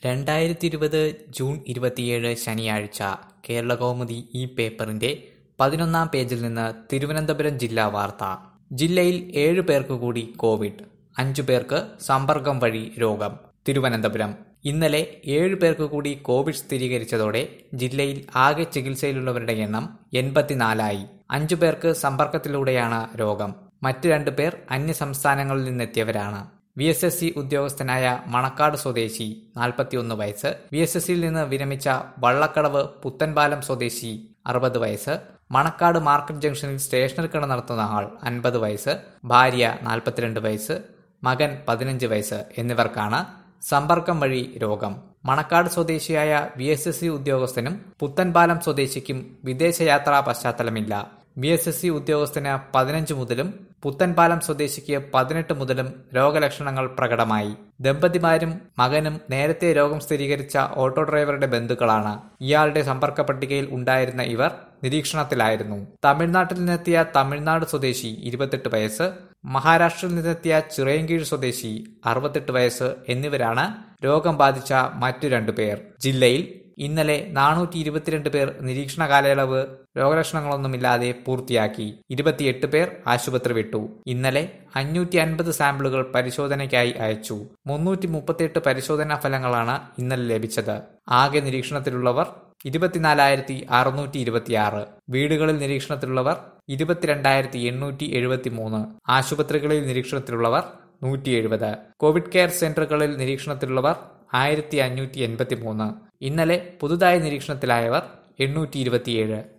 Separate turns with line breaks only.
രണ്ടായിരത്തി ഇരുപത് ജൂൺ ഇരുപത്തിയേഴ് ശനിയാഴ്ച കേരളകൗമുദി ഈ പേപ്പറിന്റെ പതിനൊന്നാം പേജിൽ നിന്ന് തിരുവനന്തപുരം ജില്ലാ വാർത്ത ജില്ലയിൽ ഏഴു പേർക്ക് കൂടി കോവിഡ് അഞ്ചു പേർക്ക് സമ്പർക്കം വഴി രോഗം തിരുവനന്തപുരം ഇന്നലെ ഏഴു പേർക്ക് കൂടി കോവിഡ് സ്ഥിരീകരിച്ചതോടെ ജില്ലയിൽ ആകെ ചികിത്സയിലുള്ളവരുടെ എണ്ണം എൺപത്തിനാലായി അഞ്ചു പേർക്ക് സമ്പർക്കത്തിലൂടെയാണ് രോഗം മറ്റ് രണ്ടു പേർ അന്യ സംസ്ഥാനങ്ങളിൽ നിന്നെത്തിയവരാണ് വി എസ് എസ് സി ഉദ്യോഗസ്ഥനായ മണക്കാട് സ്വദേശി നാൽപ്പത്തിയൊന്ന് വയസ്സ് വി എസ് എസ് സിയിൽ നിന്ന് വിരമിച്ച വള്ളക്കടവ് പുത്തൻപാലം സ്വദേശി അറുപത് വയസ്സ് മണക്കാട് മാർക്കറ്റ് ജംഗ്ഷനിൽ സ്റ്റേഷനറി കട നടത്തുന്ന ആൾ അൻപത് വയസ്സ് ഭാര്യ നാൽപ്പത്തിരണ്ട് വയസ്സ് മകൻ പതിനഞ്ച് വയസ്സ് എന്നിവർക്കാണ് സമ്പർക്കം വഴി രോഗം മണക്കാട് സ്വദേശിയായ വി എസ് എസ് സി ഉദ്യോഗസ്ഥനും പുത്തൻപാലം സ്വദേശിക്കും വിദേശയാത്രാ പശ്ചാത്തലമില്ല വി എസ് എസ് സി ഉദ്യോഗസ്ഥന് പതിനഞ്ച് മുതലും പുത്തൻപാലം സ്വദേശിക്ക് പതിനെട്ട് മുതലും രോഗലക്ഷണങ്ങൾ പ്രകടമായി ദമ്പതിമാരും മകനും നേരത്തെ രോഗം സ്ഥിരീകരിച്ച ഓട്ടോ ഡ്രൈവറുടെ ബന്ധുക്കളാണ് ഇയാളുടെ സമ്പർക്ക പട്ടികയിൽ ഉണ്ടായിരുന്ന ഇവർ നിരീക്ഷണത്തിലായിരുന്നു തമിഴ്നാട്ടിൽ നിന്നെത്തിയ തമിഴ്നാട് സ്വദേശി ഇരുപത്തെട്ട് വയസ്സ് മഹാരാഷ്ട്രയിൽ നിന്നെത്തിയ ചിറയൻകീഴ് സ്വദേശി അറുപത്തെട്ട് വയസ്സ് എന്നിവരാണ് രോഗം ബാധിച്ച മറ്റു രണ്ടുപേർ ജില്ലയിൽ ഇന്നലെ നാനൂറ്റി ഇരുപത്തിരണ്ട് പേർ നിരീക്ഷണ കാലയളവ് രോഗലക്ഷണങ്ങളൊന്നുമില്ലാതെ പൂർത്തിയാക്കി ഇരുപത്തിയെട്ട് പേർ ആശുപത്രി വിട്ടു ഇന്നലെ അഞ്ഞൂറ്റി അൻപത് സാമ്പിളുകൾ പരിശോധനയ്ക്കായി അയച്ചു മുന്നൂറ്റി മുപ്പത്തിയെട്ട് പരിശോധനാ ഫലങ്ങളാണ് ഇന്നലെ ലഭിച്ചത് ആകെ നിരീക്ഷണത്തിലുള്ളവർ ഇരുപത്തിനാലായിരത്തി അറുന്നൂറ്റി ഇരുപത്തിയാറ് വീടുകളിൽ നിരീക്ഷണത്തിലുള്ളവർ ഇരുപത്തിരണ്ടായിരത്തി എണ്ണൂറ്റി എഴുപത്തി മൂന്ന് ആശുപത്രികളിൽ നിരീക്ഷണത്തിലുള്ളവർ നൂറ്റി എഴുപത് കോവിഡ് കെയർ സെന്ററുകളിൽ നിരീക്ഷണത്തിലുള്ളവർ ആയിരത്തി അഞ്ഞൂറ്റി എൺപത്തി മൂന്ന് ഇന്നലെ പുതുതായി നിരീക്ഷണത്തിലായവർ എണ്ണൂറ്റി ഇരുപത്തിയേഴ്